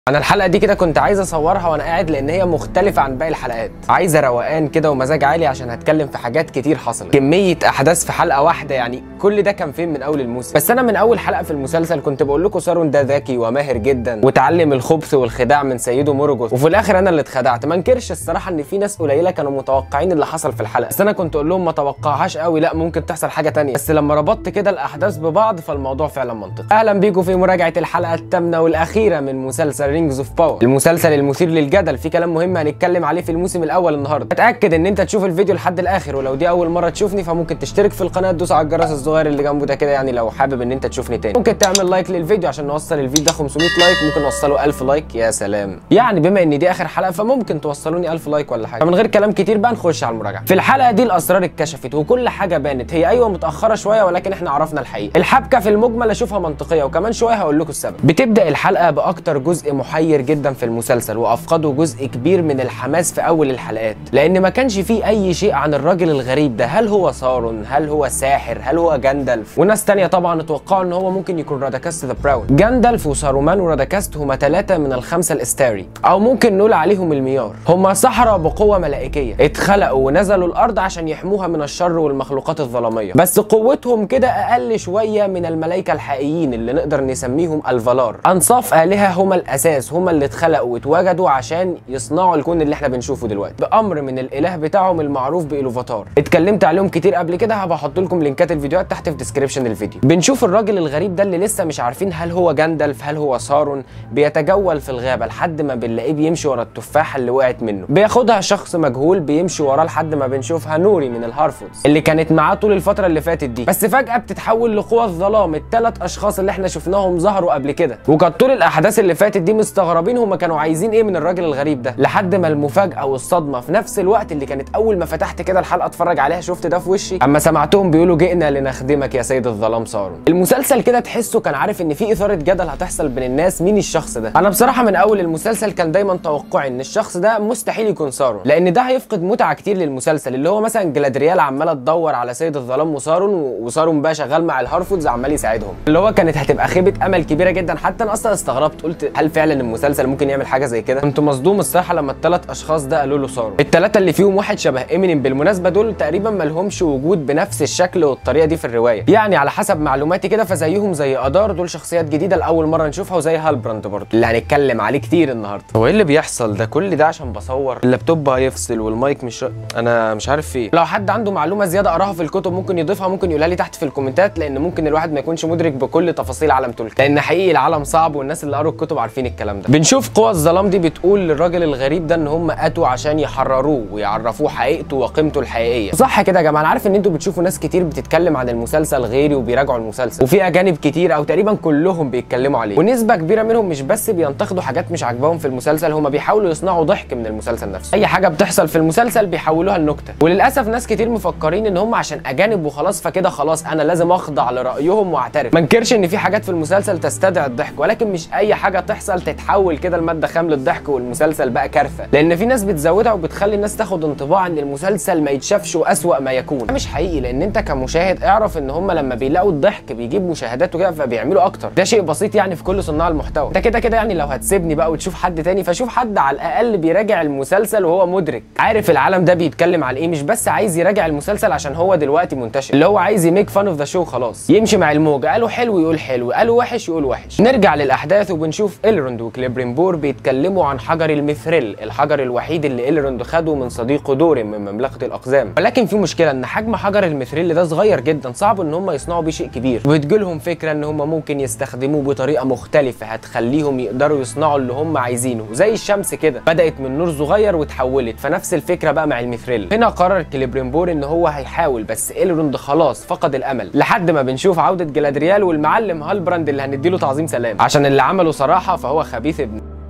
انا الحلقه دي كده كنت عايز اصورها وانا قاعد لان هي مختلفه عن باقي الحلقات عايزه روقان كده ومزاج عالي عشان هتكلم في حاجات كتير حصلت كميه احداث في حلقه واحده يعني كل ده كان فين من اول الموسم بس انا من اول حلقه في المسلسل كنت بقول لكم سارون ده ذكي وماهر جدا وتعلم الخبث والخداع من سيده مورجوث وفي الاخر انا اللي اتخدعت ما انكرش الصراحه ان في ناس قليله كانوا متوقعين اللي حصل في الحلقه بس انا كنت اقول لهم ما توقعهاش قوي لا ممكن تحصل حاجه تانية بس لما ربطت كده الاحداث ببعض فالموضوع فعلا منطقي اهلا بيكم في مراجعه الحلقه الثامنه والاخيره من مسلسل رينجز اوف باور المسلسل المثير للجدل في كلام مهم هنتكلم عليه في الموسم الاول النهارده اتاكد ان انت تشوف الفيديو لحد الاخر ولو دي اول مره تشوفني فممكن تشترك في القناه تدوس على الجرس الصغير اللي جنبه ده كده يعني لو حابب ان انت تشوفني تاني ممكن تعمل لايك للفيديو عشان نوصل الفيديو ده 500 لايك ممكن نوصله 1000 لايك يا سلام يعني بما ان دي اخر حلقه فممكن توصلوني 1000 لايك ولا حاجه فمن غير كلام كتير بقى نخش على المراجعه في الحلقه دي الاسرار اتكشفت وكل حاجه بانت هي ايوه متاخره شويه ولكن احنا عرفنا الحقيقه الحبكه في المجمل اشوفها منطقيه وكمان شويه هقول لكم السبب بتبدا الحلقه باكتر جزء محير جدا في المسلسل وافقدوا جزء كبير من الحماس في اول الحلقات لان ما كانش فيه اي شيء عن الراجل الغريب ده هل هو سارون هل هو ساحر هل هو جاندالف وناس تانية طبعا اتوقعوا ان هو ممكن يكون راداكاست ذا براون جاندالف وسارومان وراداكاست هما ثلاثة من الخمسة الاستاري او ممكن نقول عليهم الميار هما سحرة بقوة ملائكية اتخلقوا ونزلوا الارض عشان يحموها من الشر والمخلوقات الظلامية بس قوتهم كده اقل شوية من الملائكة الحقيقيين اللي نقدر نسميهم الفالار انصاف الهة هما الاساس هما اللي اتخلقوا واتوجدوا عشان يصنعوا الكون اللي احنا بنشوفه دلوقتي بامر من الاله بتاعهم المعروف بالوفاتار اتكلمت عليهم كتير قبل كده هبقى احط لكم لينكات الفيديوهات تحت في ديسكريبشن الفيديو بنشوف الراجل الغريب ده اللي لسه مش عارفين هل هو جاندالف هل هو سارون بيتجول في الغابه لحد ما بنلاقيه بيمشي ورا التفاحه اللي وقعت منه بياخدها شخص مجهول بيمشي وراه لحد ما بنشوفها نوري من الهارفودز اللي كانت معاه طول الفتره اللي فاتت دي بس فجاه بتتحول لقوى الظلام الثلاث اشخاص اللي احنا شفناهم ظهروا قبل كده وكانت طول الاحداث اللي فاتت دي مستغربين هما كانوا عايزين ايه من الراجل الغريب ده لحد ما المفاجاه والصدمه في نفس الوقت اللي كانت اول ما فتحت كده الحلقه اتفرج عليها شفت ده في وشي اما سمعتهم بيقولوا جئنا لنخدمك يا سيد الظلام سارون المسلسل كده تحسه كان عارف ان في اثاره جدل هتحصل بين الناس مين الشخص ده انا بصراحه من اول المسلسل كان دايما توقعي ان الشخص ده مستحيل يكون سارون لان ده هيفقد متعه كتير للمسلسل اللي هو مثلا جلادريال عماله تدور على سيد الظلام وسارون وسارون بقى شغال مع الهارفودز عمال يساعدهم اللي هو كانت هتبقى خيبه امل كبيره جدا حتى انا اصلا استغربت قلت هل فعلا المسلسل ممكن يعمل حاجه زي كده كنت مصدوم الصراحه لما الثلاث اشخاص ده قالوا له سارون الثلاثه اللي فيهم واحد شبه امينيم بالمناسبه دول تقريبا ما لهمش وجود بنفس الشكل والطريقه دي في الروايه يعني على حسب معلوماتي كده فزيهم زي ادار دول شخصيات جديده لاول مره نشوفها وزي هالبراند برضه اللي هنتكلم عليه كتير النهارده هو ايه اللي بيحصل ده كل ده عشان بصور اللابتوب هيفصل والمايك مش انا مش عارف ايه لو حد عنده معلومه زياده قراها في الكتب ممكن يضيفها ممكن يقولها لي تحت في الكومنتات لان ممكن الواحد ما يكونش مدرك بكل تفاصيل عالم تولكن لان حقيقي العالم صعب والناس اللي قروا الكتب عارفين الكلام ده بنشوف قوى الظلام دي بتقول للراجل الغريب ده ان هم اتوا عشان يحرروه ويعرفوه حقيقته وقيمته الحقيقيه صح كده يا جماعه انا عارف ان انتوا بتشوفوا ناس كتير بتتكلم عن المسلسل غيري وبيراجعوا المسلسل وفي اجانب كتير او تقريبا كلهم بيتكلموا عليه ونسبه كبيره منهم مش بس بينتقدوا حاجات مش عاجباهم في المسلسل هم بيحاولوا يصنعوا ضحك من المسلسل نفسه اي حاجه بتحصل في المسلسل بيحولوها لنكته وللاسف ناس كتير مفكرين ان هم عشان اجانب وخلاص فكده خلاص انا لازم اخضع لرايهم واعترف ما انكرش ان في حاجات في المسلسل تستدعي الضحك ولكن مش اي حاجه تحصل تتحول كده لماده خام للضحك والمسلسل بقى كارثه لان في ناس بتزودها وبتخلي الناس تاخد انطباع ان المسلسل ما يتشافش واسوا ما يكون ده مش حقيقي لان انت كمشاهد اعرف ان هم لما بيلاقوا الضحك بيجيب مشاهدات وكده فبيعملوا اكتر ده شيء بسيط يعني في كل صناع المحتوى انت كده كده يعني لو هتسيبني بقى وتشوف حد تاني فشوف حد على الاقل بيراجع المسلسل وهو مدرك عارف العالم ده بيتكلم على ايه مش بس عايز يراجع المسلسل عشان هو دلوقتي منتشر اللي هو عايز يميك فان اوف ذا شو خلاص يمشي مع الموجه قالوا حلو يقول حلو قالوا وحش يقول وحش نرجع للاحداث وبنشوف إلروند وكليبريمبور بيتكلموا عن حجر المثريل الحجر الوحيد اللي إلروند خده من صديقه دورين من مملكه الاقزام ولكن في مشكله ان حجم حجر المثريل ده صغير جدا صعب ان هم يصنعوا بيه شيء كبير وبتجيلهم فكره ان هم ممكن يستخدموه بطريقه مختلفه هتخليهم يقدروا يصنعوا اللي هم عايزينه زي الشمس كده بدات من نور صغير وتحولت فنفس الفكره بقى مع المثريل هنا قرر كليبريمبور ان هو هيحاول بس إلروند خلاص فقد الامل لحد ما بنشوف عوده جلادريال والمعلم هالبراند اللي هنديله تعظيم سلام عشان اللي عمله صراحه فهو خبيث ابن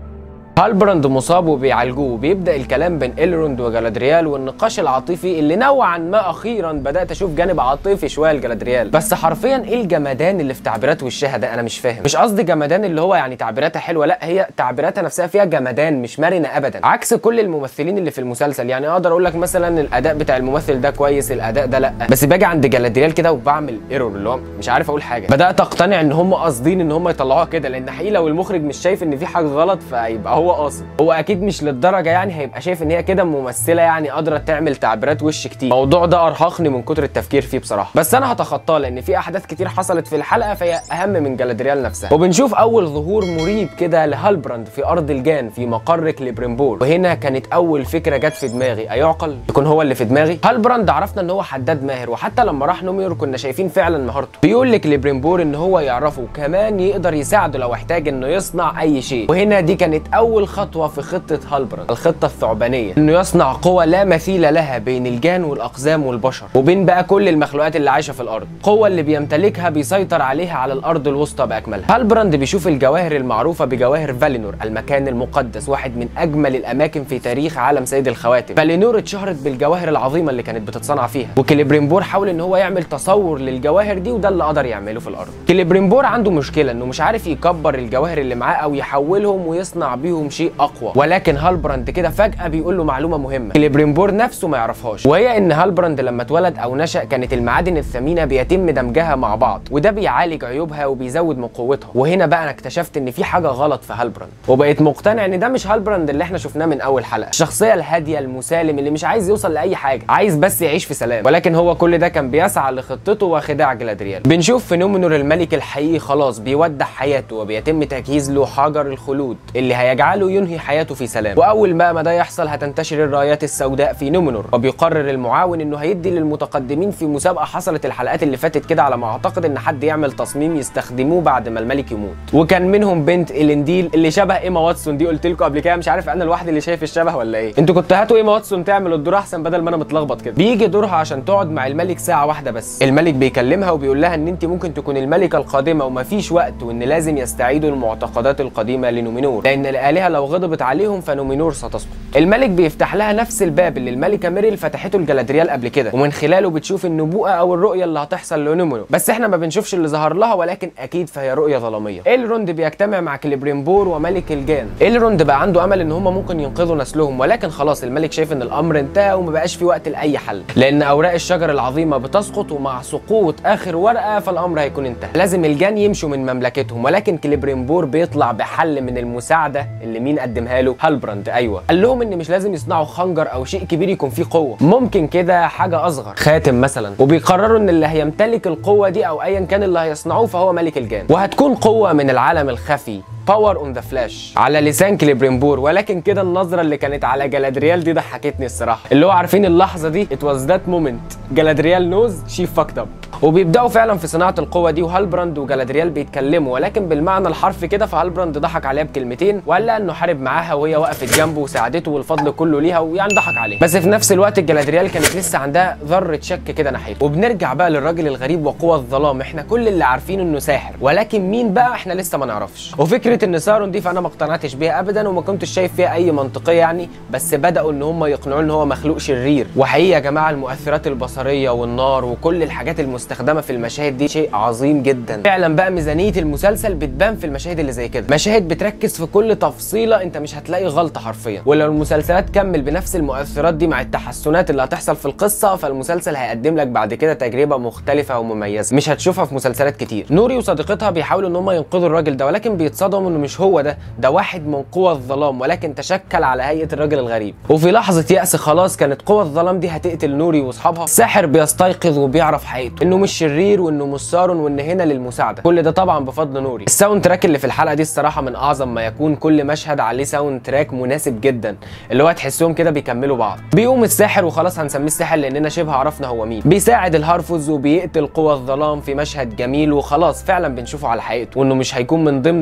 هالبراند مصاب وبيعالجوه وبيبدا الكلام بين إلروند وجالادريال والنقاش العاطفي اللي نوعا ما اخيرا بدات اشوف جانب عاطفي شويه لجالادريال بس حرفيا ايه الجمدان اللي في تعبيرات وشها ده انا مش فاهم مش قصدي جمدان اللي هو يعني تعبيراتها حلوه لا هي تعبيراتها نفسها فيها جمدان مش مرنه ابدا عكس كل الممثلين اللي في المسلسل يعني اقدر اقول لك مثلا الاداء بتاع الممثل ده كويس الاداء ده لا بس باجي عند جالادريال كده وبعمل ايرور اللي هو مش عارف اقول حاجه بدات اقتنع ان هم قاصدين ان هم يطلعوها كده لان حقيقي لو المخرج مش شايف ان في حاجه غلط فيبقى هو قاصد هو اكيد مش للدرجه يعني هيبقى شايف ان هي كده ممثله يعني قادره تعمل تعبيرات وش كتير الموضوع ده ارهقني من كتر التفكير فيه بصراحه بس انا هتخطاه لان في احداث كتير حصلت في الحلقه فهي اهم من جالادريال نفسها وبنشوف اول ظهور مريب كده لهالبراند في ارض الجان في مقر كليبريمبور وهنا كانت اول فكره جت في دماغي ايعقل يكون هو اللي في دماغي هالبراند عرفنا ان هو حداد ماهر وحتى لما راح نوميور كنا شايفين فعلا مهارته بيقول لكليبريمبور ان هو يعرفه كمان يقدر يساعده لو احتاج انه يصنع اي شيء وهنا دي كانت اول خطوه في خطه هالبراند الخطه الثعبانيه انه يصنع قوه لا مثيل لها بين الجان والاقزام والبشر وبين بقى كل المخلوقات اللي عايشه في الارض قوه اللي بيمتلكها بيسيطر عليها على الارض الوسطى باكملها هالبراند بيشوف الجواهر المعروفه بجواهر فالينور المكان المقدس واحد من اجمل الاماكن في تاريخ عالم سيد الخواتم فالينور اتشهرت بالجواهر العظيمه اللي كانت بتتصنع فيها وكليبريمبور حاول ان هو يعمل تصور للجواهر دي وده اللي قدر يعمله في الارض كليبريمبور عنده مشكله انه مش عارف يكبر الجواهر اللي معاه او يحولهم ويصنع بيهم شيء اقوى ولكن هالبراند كده فجاه بيقول له معلومه مهمه كليبريمبور نفسه ما يعرفهاش وهي ان هالبراند لما اتولد او نشا كانت المعادن الثمينه بيتم دمجها مع بعض وده بيعالج عيوبها وبيزود من قوتها وهنا بقى انا اكتشفت ان في حاجه غلط في هالبراند وبقيت مقتنع ان ده مش هالبراند اللي احنا شفناه من اول حلقه الشخصيه الهاديه المسالم اللي مش عايز يوصل لاي حاجه عايز بس يعيش في سلام ولكن هو كل ده كان بيسعى لخطته وخداع جلادريال بنشوف في نومينور الملك الحقيقي خلاص بيودع حياته وبيتم تجهيز له حجر الخلود اللي هيجعله ينهي حياته في سلام واول بقى ما ده يحصل هتنتشر الرايات السوداء في نومينور وبيقرر المعاون انه هيدي للمتقدمين في مسابقه حصلت الحلقات اللي فاتت كده على ما اعتقد ان حد يعمل تصميم يستخدموه بعد ما الملك يموت وكان منهم بنت النديل اللي شبه ايما واتسون دي قلت لكم قبل كده مش عارف انا الواحد اللي شايف الشبه ولا ايه انتوا كنتوا هاتوا ايما واتسون تعمل الدور احسن بدل ما انا متلخبط كده بيجي دورها عشان تقعد مع الملك ساعه واحده بس الملك بيكلمها وبيقول لها ان انت ممكن تكون الملكه القادمه ومفيش وقت وان لازم يستعيدوا المعتقدات القديمه لنومينور لان الالهه لو غضبت عليهم فنومينور ستسقط الملك بيفتح لها نفس الباب اللي الملكه ميريل فتحته الجلادريال قبل كده ومن خلاله بتشوف النبوءه او الرؤيه اللي هتحصل لنومينور بس احنا ما بنشوفش اللي ظهر لها ولكن اكيد فهي رؤيه ظلاميه الروند بيجتمع مع كليبريمبور وملك الجان الروند بقى عنده امل ان هم ممكن ينقذوا نسلهم ولكن خلاص الملك شايف ان الامر انتهى وما بقاش في وقت لاي حل لان اوراق الشجر العظيمه بتسقط ومع سقوط اخر ورقه فالامر هيكون انتهى لازم الجان يمشوا من مملكتهم ولكن كليبريمبور بيطلع بحل من المساعده اللي مين قدمها له هالبراند ايوه قال لهم ان مش لازم يصنعوا خنجر او شيء كبير يكون فيه قوه ممكن كده حاجه اصغر خاتم مثلا وبيقرروا ان اللي هيمتلك القوه دي او ايا كان اللي هيصنعوه فهو ملك الجان وهتكون قوه من العالم الخفي باور اون ذا فلاش على لسان كليبريمبور ولكن كده النظره اللي كانت على جلادريال دي ضحكتني الصراحه اللي هو عارفين اللحظه دي ات واز ذات مومنت جلادريال نوز شي فاكت اب وبيبداوا فعلا في صناعه القوه دي وهالبراند وجلادريال بيتكلموا ولكن بالمعنى الحرفي كده فهالبراند ضحك عليها بكلمتين وقال لها انه حارب معاها وهي وقفت جنبه وساعدته والفضل كله ليها ويعني ضحك عليها بس في نفس الوقت الجلادريال كانت لسه عندها ذره شك كده ناحيته وبنرجع بقى للراجل الغريب وقوى الظلام احنا كل اللي عارفينه انه ساحر ولكن مين بقى احنا لسه ما نعرفش وفكره ان سارون دي فانا ما اقتنعتش بيها ابدا وما كنتش شايف فيها اي منطقيه يعني بس بداوا ان هم يقنعوا ان هو مخلوق شرير وحقيقه يا جماعه المؤثرات البصريه والنار وكل الحاجات المستخدمه في المشاهد دي شيء عظيم جدا فعلا بقى ميزانيه المسلسل بتبان في المشاهد اللي زي كده مشاهد بتركز في كل تفصيله انت مش هتلاقي غلطه حرفيا ولو المسلسلات كمل بنفس المؤثرات دي مع التحسنات اللي هتحصل في القصه فالمسلسل هيقدم لك بعد كده تجربه مختلفه ومميزه مش هتشوفها في مسلسلات كتير نوري وصديقتها بيحاولوا ان هم ينقذوا الراجل ده ولكن بيتصدموا انه مش هو ده ده واحد من قوى الظلام ولكن تشكل على هيئه الراجل الغريب وفي لحظه يأس خلاص كانت قوى الظلام دي هتقتل نوري واصحابها الساحر بيستيقظ وبيعرف حقيقته انه مش شرير وانه مش سارون وان هنا للمساعده كل ده طبعا بفضل نوري الساوند تراك اللي في الحلقه دي الصراحه من اعظم ما يكون كل مشهد عليه ساوند تراك مناسب جدا اللي هو تحسهم كده بيكملوا بعض بيقوم الساحر وخلاص هنسميه الساحر لاننا شبه عرفنا هو مين بيساعد الهارفوز وبيقتل قوى الظلام في مشهد جميل وخلاص فعلا بنشوفه على حقيقته وانه مش هيكون من ضمن الاشرار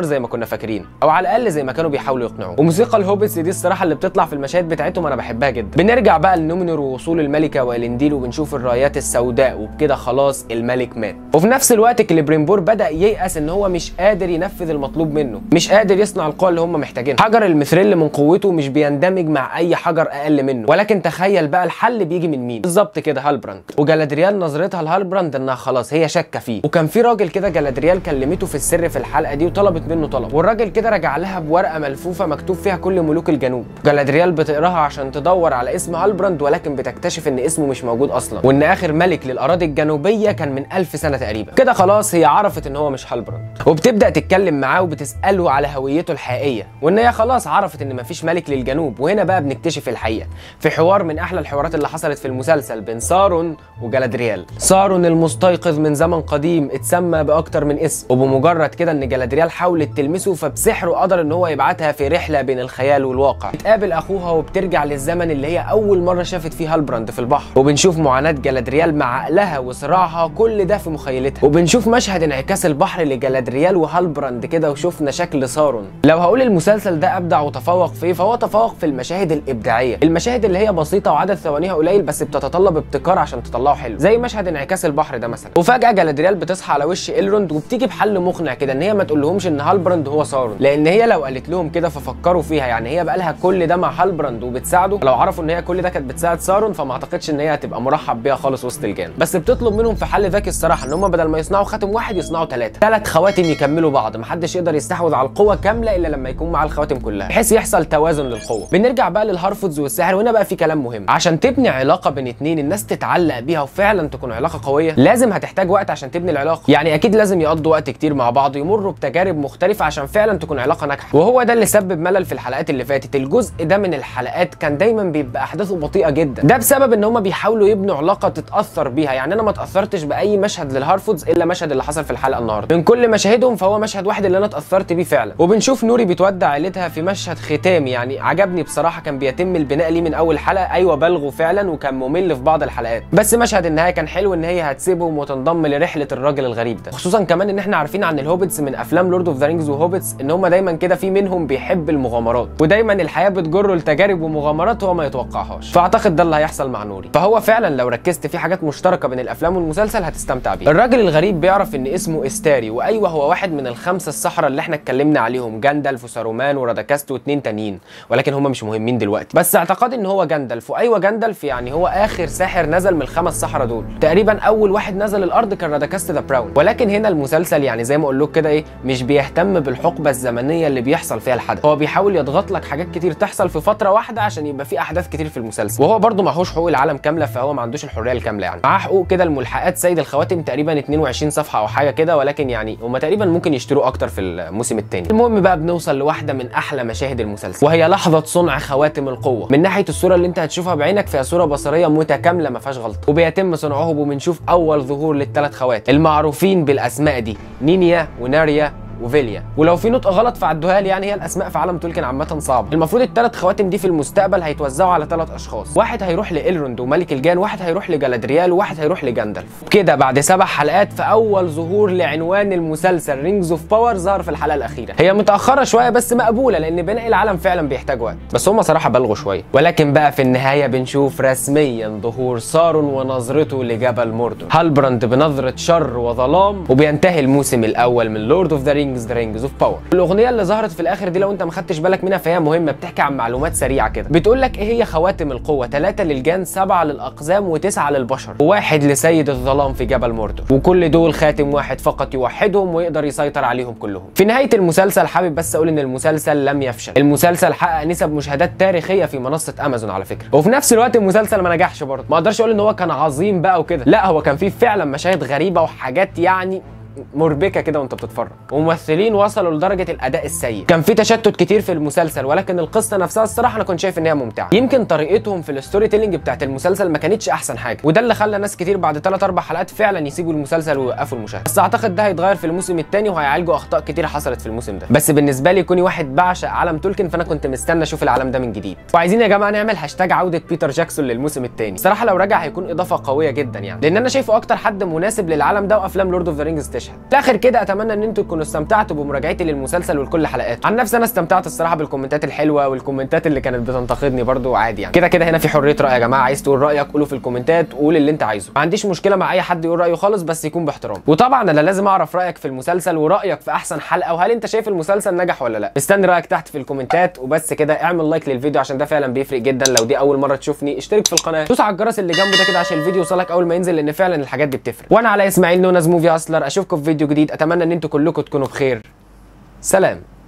زي ما كنا فاكرين او على الاقل زي ما كانوا بيحاولوا يقنعوا وموسيقى الهوبتس دي الصراحه اللي بتطلع في المشاهد بتاعتهم انا بحبها جدا بنرجع بقى لنومينور ووصول الملكه والنديل وبنشوف الرايات السوداء وبكده خلاص الملك مات وفي نفس الوقت كليبريمبور بدا ييأس ان هو مش قادر ينفذ المطلوب منه مش قادر يصنع القوه اللي هم محتاجينها حجر المثريل من قوته مش بيندمج مع اي حجر اقل منه ولكن تخيل بقى الحل بيجي من مين بالظبط كده هالبراند وجلادريال نظرتها لهالبراند انها خلاص هي شاكه فيه وكان في راجل كده جلادريال كلمته في السر في الحلقه دي وطلبت منه طلب والراجل كده رجع لها بورقه ملفوفه مكتوب فيها كل ملوك الجنوب جلادريال بتقراها عشان تدور على اسم هالبراند ولكن بتكتشف ان اسمه مش موجود اصلا وان اخر ملك للاراضي الجنوبيه كان من ألف سنه تقريبا كده خلاص هي عرفت ان هو مش هالبراند وبتبدا تتكلم معاه وبتساله على هويته الحقيقيه وان هي خلاص عرفت ان مفيش ملك للجنوب وهنا بقى بنكتشف الحقيقه في حوار من احلى الحوارات اللي حصلت في المسلسل بين سارون وجلادريال سارون المستيقظ من زمن قديم اتسمى باكتر من اسم وبمجرد كده ان جلادريال حاولت تلمسه فبسحره قدر ان هو يبعتها في رحله بين الخيال والواقع بتقابل اخوها وبترجع للزمن اللي هي اول مره شافت فيه هالبراند في البحر وبنشوف معاناه جلادريال مع عقلها وصراعها كل ده في مخيلتها وبنشوف مشهد انعكاس البحر لجلادريال وهالبراند كده وشفنا شكل سارون لو هقول المسلسل ده ابدع وتفوق فيه فهو تفوق في المشاهد الابداعيه المشاهد اللي هي بسيطه وعدد ثوانيها قليل بس بتتطلب ابتكار عشان تطلعه حلو زي مشهد انعكاس البحر ده مثلا وفجاه جلادريال بتصحى على وش إلروند وبتيجي بحل مقنع كده ان هي ما تقولهمش ان هالبراند هو سارون لان هي لو قالت لهم كده ففكروا فيها يعني هي بقى لها كل ده مع هالبراند وبتساعده لو عرفوا ان هي كل ده كانت بتساعد سارون فما اعتقدش ان هي هتبقى مرحب بيها خالص وسط الجان بس بتطلب منهم في حل ذكي الصراحه ان هم بدل ما يصنعوا خاتم واحد يصنعوا ثلاثه ثلاث خواتم يكملوا بعض محدش يقدر يستحوذ على القوه كامله الا لما يكون معاه الخواتم كلها بحيث يحصل توازن للقوه بنرجع بقى للهارفودز والسحر وهنا بقى في كلام مهم عشان تبني علاقه بين اتنين الناس تتعلق بيها وفعلا تكون علاقه قويه لازم هتحتاج وقت عشان تبني العلاقه يعني اكيد لازم يقضوا وقت كتير مع بعض يمروا بتجارب مختلفه عشان فعلا تكون علاقه ناجحه وهو ده اللي سبب ملل في الحلقات اللي فاتت الجزء ده من الحلقات كان دايما بيبقى احداثه بطيئه جدا ده بسبب ان هم بيحاولوا يبنوا علاقه تتاثر بيها يعني انا ما اتاثرتش باي مشهد للهارفودز الا مشهد اللي حصل في الحلقه النهارده من كل مشاهدهم فهو مشهد واحد اللي انا اتاثرت بيه فعلا وبنشوف نوري بتودع عيلتها في مشهد ختامي يعني عجبني بصراحه كان بيتم البناء ليه من اول حلقه ايوه بلغوا فعلا وكان ممل في بعض الحلقات بس مشهد النهايه كان حلو ان هي هتسيبهم وتنضم لرحله الراجل الغريب ده خصوصا كمان ان احنا عارفين عن الهوبتس من افلام لورد اوف ذا رينجز وهوبتس ان هم دايما كده في منهم بيحب المغامرات ودايما الحياه بتجره لتجارب ومغامرات هو ما يتوقعهاش فاعتقد ده اللي هيحصل مع نوري فهو فعلا لو ركزت في حاجات مشتركه بين الافلام والمسلسل هتستمتع بيه الراجل الغريب بيعرف ان اسمه استاري وايوه هو واحد من الخمسه السحره اللي احنا اتكلمنا عليهم جاندالف وسارومان وراداكاست واتنين تانيين ولكن هم مش مهمين دلوقتي بس اعتقادي ان هو جاندالف وايوه جاندالف يعني هو اخر ساحر نزل من الخمس سحره دول تقريبا اول واحد نزل الارض كان راداكاست ذا براون ولكن هنا المسلسل يعني زي ما اقول لك كده ايه مش بيهتم بالحقبه الزمنيه اللي بيحصل فيها الحدث هو بيحاول يضغط لك حاجات كتير تحصل في فتره واحده عشان يبقى في احداث كتير في المسلسل وهو برده معهوش حقوق العالم كامله فهو ما عندوش الحريه الكامله يعني معاه حقوق كده الملحقات سيد الخواتم تقريبا 22 صفحه او حاجه كده ولكن يعني هم تقريبا ممكن يشتروا اكتر في الموسم الثاني المهم بقى بنوصل لواحده من احلى مشاهد المسلسل وهي لحظه صنع خواتم القوه من ناحيه الصوره اللي انت هتشوفها بعينك فيها صوره بصريه متكامله ما فيهاش غلطه وبيتم صنعهم وبنشوف اول ظهور للثلاث خواتم المعروفين بالاسماء دي نينيا وناريا وفيليا ولو في نطق غلط فعدوها لي يعني هي الاسماء في عالم تولكن عامه صعبه المفروض الثلاث خواتم دي في المستقبل هيتوزعوا على ثلاث اشخاص واحد هيروح لإلروند وملك الجان واحد هيروح لجالادريال وواحد هيروح لجاندالف كده بعد سبع حلقات في اول ظهور لعنوان المسلسل رينجز اوف باور ظهر في الحلقه الاخيره هي متاخره شويه بس مقبوله لان بناء العالم فعلا بيحتاج وقت بس هم صراحه بلغوا شويه ولكن بقى في النهايه بنشوف رسميا ظهور سارون ونظرته لجبل موردور هالبراند بنظره شر وظلام وبينتهي الموسم الاول من لورد اوف ذا رينجز ذا رينجز اوف باور الاغنيه اللي ظهرت في الاخر دي لو انت ما خدتش بالك منها فهي مهمه بتحكي عن معلومات سريعه كده بتقول لك ايه هي خواتم القوه ثلاثه للجان سبعه للاقزام وتسعه للبشر وواحد لسيد الظلام في جبل موردور وكل دول خاتم واحد فقط يوحدهم ويقدر يسيطر عليهم كلهم في نهايه المسلسل حابب بس اقول ان المسلسل لم يفشل المسلسل حقق نسب مشاهدات تاريخيه في منصه امازون على فكره وفي نفس الوقت المسلسل ما نجحش برضه ما اقدرش اقول ان هو كان عظيم بقى وكده لا هو كان فيه فعلا مشاهد غريبه وحاجات يعني مربكه كده وانت بتتفرج وممثلين وصلوا لدرجه الاداء السيء كان في تشتت كتير في المسلسل ولكن القصه نفسها الصراحه انا كنت شايف ان هي ممتعه يمكن طريقتهم في الستوري تيلينج بتاعت المسلسل ما كانتش احسن حاجه وده اللي خلى ناس كتير بعد 3 4 حلقات فعلا يسيبوا المسلسل ويوقفوا المشاهده بس اعتقد ده هيتغير في الموسم الثاني وهيعالجوا اخطاء كتير حصلت في الموسم ده بس بالنسبه لي كوني واحد بعشق عالم تولكن فانا كنت مستني اشوف العالم ده من جديد وعايزين يا جماعه نعمل هاشتاج عوده بيتر جاكسون للموسم الثاني صراحه لو رجع هيكون اضافه قويه جدا يعني لان انا شايفه اكتر حد مناسب للعالم ده وافلام لورد اوف ذا رينجز تشهد المشهد في الاخر كده اتمنى ان انتوا تكونوا استمتعتوا بمراجعتي للمسلسل ولكل حلقاته عن نفسي انا استمتعت الصراحه بالكومنتات الحلوه والكومنتات اللي كانت بتنتقدني برضو عادي يعني كده كده هنا في حريه راي يا جماعه عايز تقول رايك قوله في الكومنتات وقول اللي انت عايزه ما عنديش مشكله مع اي حد يقول رايه خالص بس يكون باحترام وطبعا انا لازم اعرف رايك في المسلسل ورايك في احسن حلقه وهل انت شايف المسلسل نجح ولا لا استني رايك تحت في الكومنتات وبس كده اعمل لايك للفيديو عشان ده فعلا بيفرق جدا لو دي اول مره تشوفني اشترك في القناه دوس على الجرس اللي جنبه ده كده عشان الفيديو يوصلك اول ما ينزل لان فعلا الحاجات دي بتفرق وانا على اسماعيل نونز موفي هاسلر اشوفكم في فيديو جديد اتمنى ان انتوا كلكم تكونوا بخير سلام